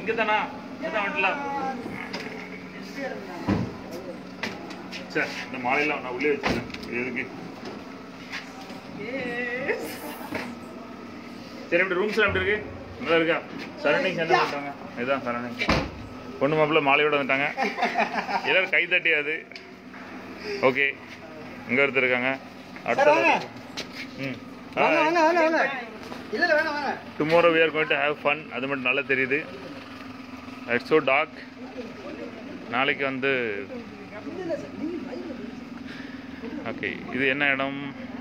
இங்கே தானா இங்கே தான் வந்துடலாம் சரி இந்த மாலையெல்லாம் நான் உள்ளே வச்சுக்கிறேன் இது எதுக்கு சரி எப்படி ரூம்ஸ் எப்படி இருக்கு நல்லா இருக்கா சரௌண்டிங்ஸ் என்ன பண்ணுறாங்க இதுதான் சரௌண்டிங் பொண்ணு மாப்பிள்ள மாலையோட வந்துட்டாங்க எல்லாரும் கை தட்டியாது ஓகே இங்கே ஒருத்தர் இருக்காங்க அடுத்த ம் வாங்க வாங்க வாங்க வாங்க இல்ல இல்ல வேணாம் வாங்க tomorrow we are going to have fun அது மட்டும் நல்லா தெரியுது இட்ஸ் ஸோ டார்க் நாளைக்கு வந்து ஓகே இது என்ன இடம்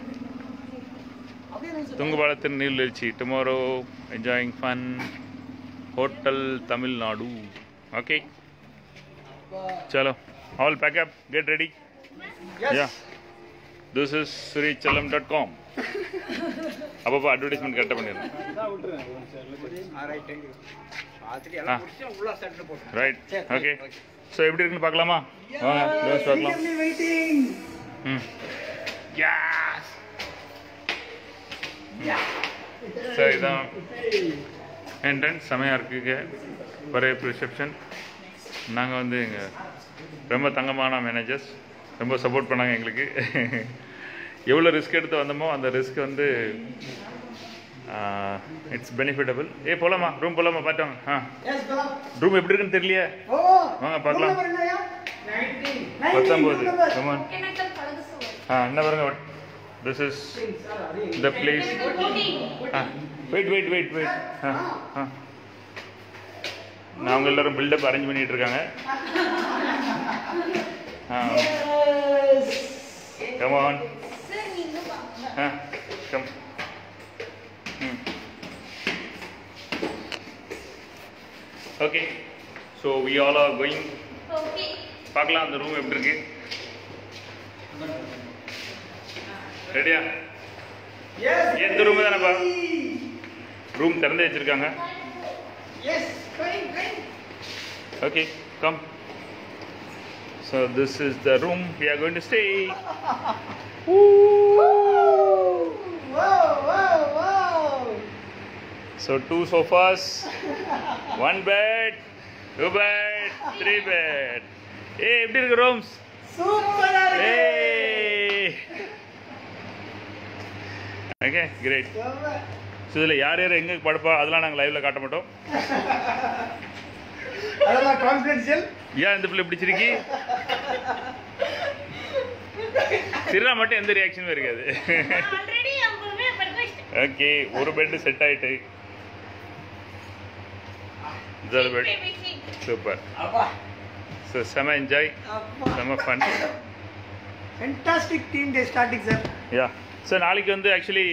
துங்கபாலத்தின் நீர்வீழ்ச்சி tomorrow enjoying fun hotel Tamil Nadu okay சலோ all pack up get ready yeah this is Srisailam dot com அப்பப்போ அட்வர்டைஸ்மெண்ட் கரெக்டாக பண்ணிடுறேன் ஆ ரைட் ஓகே ஸோ எப்படி இருக்குன்னு பார்க்கலாமா வாங்க டோஸ் பார்க்கலாம் வெயிட்டிங் ம் யாஸ் ஸோ இதான் என்ட்ரன்ஸ் செமையாக இருக்குங்க ஒரே ரிசப்ஷன் நாங்கள் வந்து எங்கள் ரொம்ப தங்கமான மேனேஜர்ஸ் ரொம்ப சப்போர்ட் பண்ணாங்க எங்களுக்கு எவ்வளோ ரிஸ்க் எடுத்து வந்தோமோ அந்த ரிஸ்க் வந்து இட்ஸ் பெனிஃபிட்டபிள் ஏ போலாமா ரூம் போலாமா பார்த்தோம் ஆ எஸ் கலாம் ரூம் எப்படி இருக்குன்னு தெரியலையே ஓ வாங்க பார்க்கலாம். room number என்னய்யா? 19 பத்தொம்போது room number. கமான் ஒகேனக்கல் படகு சுவர் ஆ என்ன பாருங்க this is the place ah wait wait wait wait ah ah நான் அவங்க எல்லாரும் பில்டப் அரேஞ்ச் பண்ணிட்டு இருக்காங்க ஆ Yes. கமான் சார் நீங்க வாங்க ah come hmm okay so we all are going okay பார்க்கலாம் அந்த ரூம் எப்படி இருக்கு ரெடியா Yes. எந்த ரூம் தானேப்பா ரூம் திறந்து வச்சிருக்காங்க Yes. Fine, fine. Okay come so this is the room we are going to stay Wow, wow, wow. So two sofas one bed two bed three bed ஏ எப்படி இருக்கு ரூம்ஸ் Super ஆ ஏ இருக்கு. Okay great செம்ம. So இதில் யார் யார் எங்கே படுப்பா அதெல்லாம் நாங்கள் லைவில் காட்ட மாட்டோம் அதெல்லாம் confidential. ஏன் இந்த பிள்ளை பிடிச்சிருக்கி சிறா மட்டும் எந்த ரியாக்ஷனும் இருக்காது ஆல்ரெடி அவங்களுமே படுக்க வச்சிட்டேன் ஓகே ஒரு பெட் செட் ஆயிட்டு இந்த பெட் சூப்பர் அப்பா. ஸோ செம என்ஜாய் அப்பா. செம fun Fantastic team day starting, sir. Yeah so நாளைக்கு வந்து ஆக்சுவலி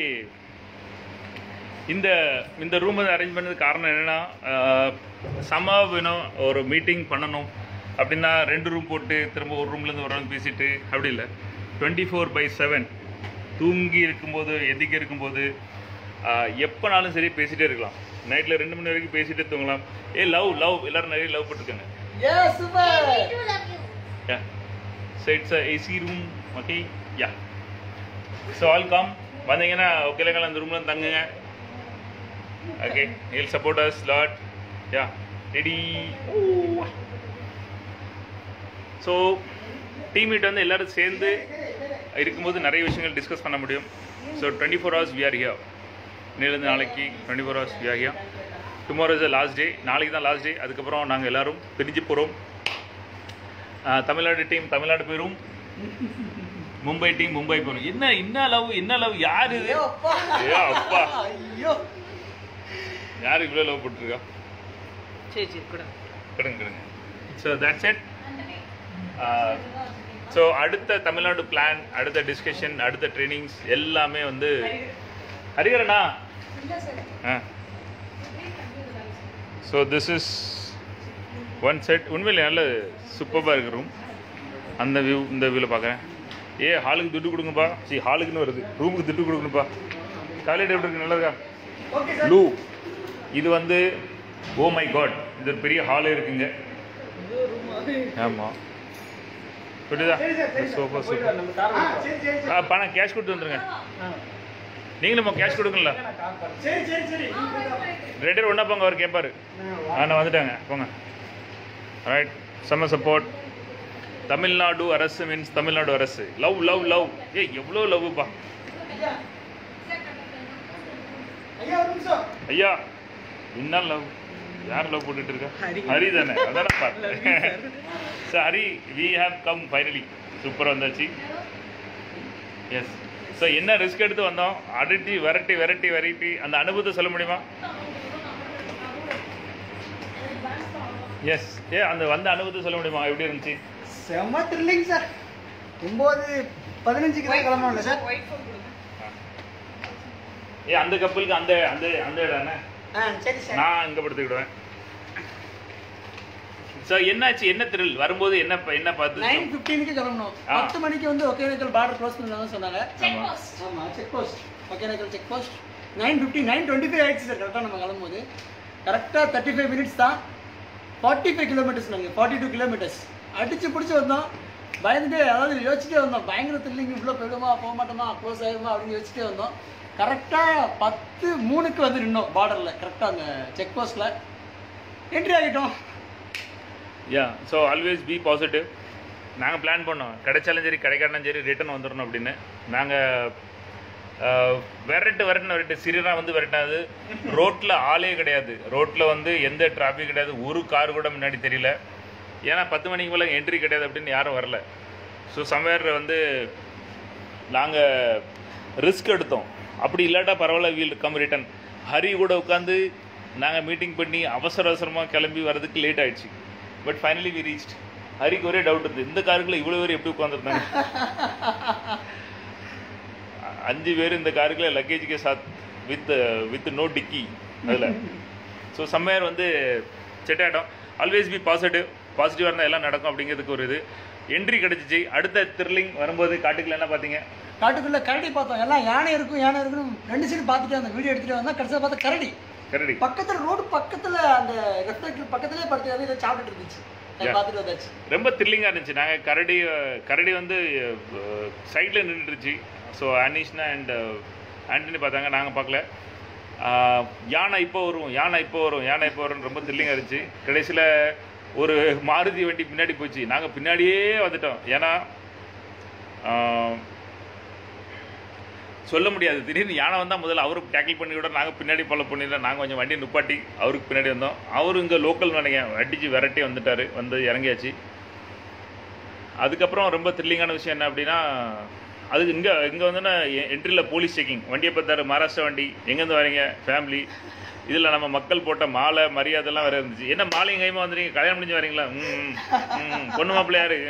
இந்த இந்த ரூம் வந்து அரேஞ்ச் பண்ணது காரணம் என்னென்னா சம வேணும் ஒரு மீட்டிங் பண்ணணும் அப்படின்னா ரெண்டு ரூம் போட்டு திரும்ப ஒரு ரூம்லேருந்து ஒரு ரூம் பேசிட்டு அப்படி இல்லை டுவெண்ட்டி ஃபோர் பை செவன் தூங்கி இருக்கும்போது எதிக்க இருக்கும்போது ஆஹ், எப்போனாலும் சரி பேசிகிட்டே இருக்கலாம் நைட்டில் ரெண்டு மணி வரைக்கும் பேசிகிட்டே தூங்கலாம் ஏ லவ் லவ் எல்லாரும் நிறைய லவ் போட்டிருக்காங்க Yes, super. Yeah. So it's a AC room, okay? Yeah. So all come. வந்தீங்கன்னா ஒகேலங்கள் அந்த ரூம்ல தங்குங்க okay hill support as lot yeah ready so team meet வந்து எல்லாரும் சேர்ந்து இருக்கும்போது நிறைய விஷயங்கள் டிஸ்கஸ் பண்ண முடியும் so twenty four hours we are here இன்னிலேருந்து நாளைக்கு twenty four hours we are here tomorrow is last day நாளைக்கு தான் லாஸ்ட் டே அதுக்கப்புறம் நாங்கள் எல்லாரும் பிரிஞ்சு போகிறோம் தமிழ்நாடு டீம் தமிழ்நாடு போயிடும் மும்பை டீம் மும்பை போயிடும் என்ன என்ன லவ் என்ன லவ் யார் இது ஐயோ, அப்பா. ஏ அப்பா ஐயோ. யார் இவ்வளோ லவ் போட்டிருக்கா சரி சரி கூட கிடுங்க கிடுங்க ஸோ தட்ஸ் இட் ஸோ அடுத்த தமிழ்நாடு பிளான் அடுத்த டிஸ்கஷன் அடுத்த ட்ரைனிங்ஸ் எல்லாமே வந்து ஹரிகரண்ணா ஆ so this is one set உண்மையிலே நல்ல சூப்பராக இருக்கு ரூம் அந்த வியூ இந்த வியூவில் பார்க்குறேன் ஏ ஹாலுக்கு துட்டு கொடுங்கப்பா சரி ஹாலுக்குன்னு வருது ரூமுக்கு துட்டு கொடுக்கணும்ப்பா டாய்லெட் எப்படி இருக்கு நல்லா இருக்கா ஓகே சார் ப்ளூ இது வந்து ஓ மை காட் இது ஒரு பெரிய ஹாலே இருக்குங்க ஆமாம் புரியுதா சரி சார் சரி சூப்பர் போயிட்டு சூப்பர் வரோம், நம்ம கார் ஆ பணம் கேஷ் கொடுத்து வந்துருங்க நீங்களும் கேஷ் கொடுங்களா சரி சரி சரி ரெண்டு பேரும் ஒன்றா போங்க அவர் கேட்பாரு ஆ நான் வந்துட்டாங்க போங்க ரைட் செம்ம சப்போர்ட் தமிழ்நாடு அரசு மீன்ஸ் தமிழ்நாடு அரசு லவ் லவ் லவ் ஏ எவ்வளோ லவ்ப்பா ஐயா ஒரு நிமிஷம் ஐயா என்ன லவ் யார் லவ் போட்டுட்டு இருக்கா ஹரி. ஹரி தானே அதானே பார்த்தேன் so Hari we have come finally super வந்தாச்சு எஸ் ஸோ என்ன ரிஸ்க் எடுத்து வந்தோம் அடிட்டி விரட்டி விரட்டி விரட்டி அந்த அனுபவத்தை சொல்ல முடியுமா எஸ் ஏ அந்த வந்த அனுபவத்தை சொல்ல முடியுமா எப்படி இருந்துச்சு செம்ம த்ரில்லிங் சார் ஒம்பது பதினஞ்சுக்கு தான் கிளம்பணும்ல சார் ஏ அந்த கப்பலுக்கு அந்த அந்த அந்த இடம் ஆ சரி சார் நான் இங்கே படுத்துக்கிடுவேன் ஸோ என்னாச்சு என்ன த்ரில் வரும்போது என்ன ப- என்ன பார்த்து நைன் ஃபிஃப்டீனுக்கு கிளம்பணும் ஆ. பத்து மணிக்கு வந்து ஒகேனக்கல் பார்டர் க்ளோஸ் பண்ணலாம் சொன்னாங்க செக் ஆமா. போஸ்ட் ஆமா check post Hogenakkal check post nine fifty nine twenty five ஆயிடுச்சு சார் கரெக்டாக நம்ம கிளம்பும்போது கரெக்டாக தேர்ட்டி ஃபைவ் மினிட்ஸ் தான் ஃபார்ட்டி ஃபைவ் கிலோமீட்டர்ஸ் நாங்கள் ஃபார்ட்டி டூ கிலோமீட்டர்ஸ் அடிச்சு பிடிச்சி வந்தோம் பயந்துட்டே அதாவது யோசிச்சுட்டே வந்தோம் பயங்கர த்ரில்லிங் இவ்வளோ போயிடுமா போக மாட்டோமா க்ளோஸ் ஆகிடுமா அப்படின்னு யோசிச்சுட்டே வந்தோம் கரெக்டாக பத்து மூணுக்கு வந்து நின்னோம் பார்டரில் கரெக்டாக அந்த செக் போஸ்ட்டில் என்ட்ரி ஆகிட்டோம் yeah so always be positive நாங்கள் பிளான் பண்ணோம் கிடைச்சாலும் சரி கிடைக்காட்டாலும் சரி ரிட்டர்ன் வந்துடணும் அப்படின்னு நாங்கள் விரட்டு விரட்டுன விரட்டு சிறினா வந்து விரட்டாது ரோட்டில் ஆளே கிடையாது ரோட்டில் வந்து எந்த டிராஃபிக் கிடையாது ஒரு கார் கூட முன்னாடி தெரியல ஏன்னா பத்து மணிக்கு மேலே என்ட்ரி கிடையாது அப்படின்னு யாரும் வரல ஸோ சம்வேர் வந்து நாங்கள் ரிஸ்க் எடுத்தோம் அப்படி இல்லாட்டா பரவாயில்ல வீல் கம் ரிட்டன் ஹரி கூட உட்காந்து நாங்கள் மீட்டிங் பண்ணி அவசர அவசரமாக கிளம்பி வர்றதுக்கு லேட் ஆயிடுச்சு பட் ஃபைனலி வி ரீச்ட் ஹரிக்கு ஒரே டவுட் இருந்தது இந்த காருக்குள்ள இவ்வளோ பேர் எப்படி உட்காந்துருந்தாங்க அஞ்சு பேர் இந்த காருக்குள்ள லக்கேஜுக்கு சாத் வித் வித் நோ டிக்கி அதில் ஸோ சம்மேர் வந்து செட் ஆகிட்டோம் ஆல்வேஸ் பி பாசிட்டிவ் பாசிட்டிவாக இருந்தால் எல்லாம் நடக்கும் அப்படிங்கிறதுக்கு ஒரு இது என்ட்ரி கிடச்சிச்சு அடுத்த த்ரில்லிங் வரும்போது காட்டுக்குள்ள என்ன பார்த்தீங்க காட்டுக்குள்ள கரடி பார்த்தோம் எல்லாம் யானை இருக்கும் யானை இருக்கும் ரெண்டு சைடு பார்த்துட்டு அந்த வீடியோ எடுத்துட்டு வந்தா கடைசியாக பார்த்தா கரடி கரடி பக்கத்துல ரோடு பக்கத்துல அந்த ரெஃப்ளெக்டர் பக்கத்துலயே படுத்து வந்து இதை சாப்பிட்டுட்டு இருந்துச்சு அதை Yeah. பார்த்துட்டு வந்தாச்சு ரொம்ப த்ரில்லிங்காக இருந்துச்சு நாங்கள் கரடி அஹ், கரடி வந்து சைடில் நின்றுட்டுருச்சு ஸோ அனீஷ்னா அண்ட் ஆண்டனி பார்த்தாங்க நாங்கள் பார்க்கல அஹ், யானை இப்போ வரும் யானை இப்போ வரும் யானை இப்போ வரும் ரொம்ப த்ரில்லிங்காக இருந்துச்சு கடைசியில் ஒரு மாருதி வண்டி பின்னாடி போச்சு நாங்கள் பின்னாடியே வந்துட்டோம் ஏன்னா அஹ், சொல்ல முடியாது திடீர்னு யானை வந்தால் முதல்ல அவருக்கு டேக்கிள் பண்ணி விட நாங்கள் பின்னாடி ஃபாலோ பண்ணிடுறோம் நாங்கள் கொஞ்சம் வண்டியை நிப்பாட்டி அவருக்கு பின்னாடி வந்தோம் அவரு இங்கே லோக்கல் நினைக்கிறேன் அடித்து விரட்டி வந்துட்டார் வந்து இறங்கியாச்சு அதுக்கப்புறம் ரொம்ப த்ரில்லிங்கான விஷயம் என்ன அப்படின்னா அதுக்கு இங்கே இங்கே வந்து என்ட்ரியில் போலீஸ் செக்கிங் வண்டியை பார்த்தாரு மகாராஷ்டிரா வண்டி எங்கேருந்து வரீங்க ஃபேமிலி இதில் நம்ம மக்கள் போட்ட மாலை மரியாதைலாம் வேறு இருந்துச்சு என்ன மாலையும் கைமா வந்துறீங்க கல்யாணம் முடிஞ்சு வரீங்களா ம் ம், ம் பொண்ணு மாப்பிள்ளை யாரு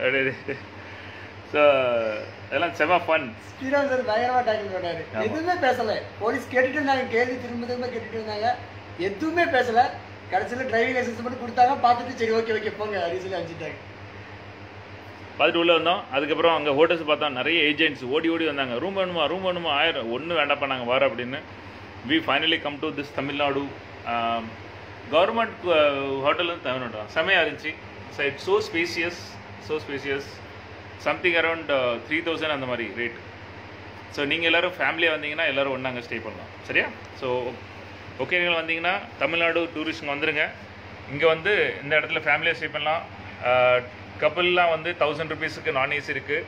ஸோ அதெல்லாம் செம ஃபன் ஸ்ரீராம் சார் பயங்கரமா டேக்கிள் பண்ணாரு ஆமா. எதுவுமே பேசல போலீஸ் கேட்டுட்டு இருந்தாங்க கேள்வி திரும்ப திரும்ப கேட்டுட்டு இருந்தாங்க எதுவுமே பேசல கடைசியில் டிரைவிங் லைசன்ஸ் மட்டும் கொடுத்தாங்க பார்த்துட்டு சரி ஓகே ஓகே போங்க அப்படின்னு சொல்லி அனுப்பிச்சிட்டாங்க பார்த்துட்டு உள்ளே வந்தோம் அதுக்கப்புறம் அங்கே ஹோட்டல்ஸ் பார்த்தோம் நிறைய ஏஜென்ட்ஸ் ஓடி ஓடி வந்தாங்க ரூம் வேணுமா ரூம் வேணுமா ஆயிரம் ஒன்றும் வேண்டாப்பா நாங்கள் வரோம் அப்படின்னு we finally come to this Tamil Nadu government hotel வந்து தமிழ்நாடு தான் செமையாக இருந்துச்சு so it's so spacious so spacious something around three thousand அந்த மாதிரி ரேட் ஸோ நீங்கள் எல்லோரும் ஃபேமிலியாக வந்தீங்கன்னா எல்லோரும் ஒன்றா அங்கே ஸ்டே பண்ணலாம் சரியா ஸோ ஓகே நீங்கள் வந்தீங்கன்னா தமிழ்நாடு டூரிஸ்ட்ங்க வந்துருங்க இங்கே வந்து இந்த இடத்துல ஃபேமிலியாக ஸ்டே பண்ணலாம் கப்பல்லாம் வந்து தௌசண்ட் ருபீஸுக்கு நான் ஏசி இருக்குது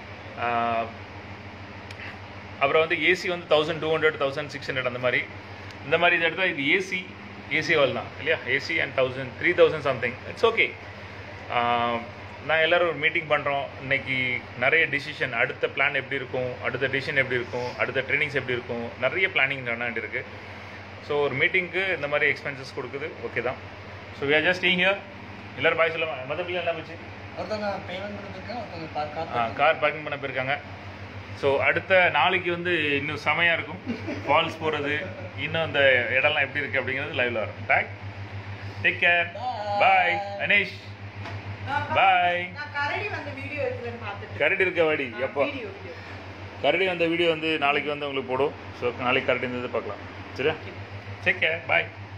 அப்புறம் வந்து ஏசி வந்து thousand two hundred thousand six hundred அந்த மாதிரி இந்த மாதிரி இந்த இடத்துல இது ஏசி ஏசி ஹால் தான் இல்லையா AC and thousand three thousand something it's okay நான் எல்லோரும் ஒரு மீட்டிங் பண்ணுறோம் இன்னைக்கு நிறைய டிசிஷன் அடுத்த பிளான் எப்படி இருக்கும் அடுத்த டிசிஷன் எப்படி இருக்கும் அடுத்த ட்ரைனிங்ஸ் எப்படி இருக்கும் நிறைய பிளானிங் பண்ண வேண்டியிருக்கு ஸோ ஒரு மீட்டிங்க்கு இந்த மாதிரி எக்ஸ்பென்சஸ் கொடுக்குது ஓகே தான் so we are just here எல்லோரும் பாய் சொல்லுவாங்க மற்றபடி என்ன போச்சு ஒருத்தவங்க பேமெண்ட் பண்ணிருக்காங்க ஒருத்தவங்க ஆ கார் பார்க்கிங் பண்ண போயிருக்காங்க ஸோ அடுத்த நாளைக்கு வந்து இன்னும் செமையாக இருக்கும் ஃபால்ஸ் போகிறது இன்னும் இந்த இடம்லாம் எப்படி இருக்குது அப்படிங்கிறது லைவ்ல வரும் take take care bye Aneesh bye நான் கரடி வந்த வீடியோ இருக்குதுன்னு பார்த்துட்டு கரடி இருக்க வாடி எப்போ வீடியோ வீடியோ கரடி வந்த வீடியோ வந்து நாளைக்கு வந்து உங்களுக்கு போடும் ஸோ நாளைக்கு கரடி இருந்தது பார்க்கலாம் சரியா டேக் கேர் பாய்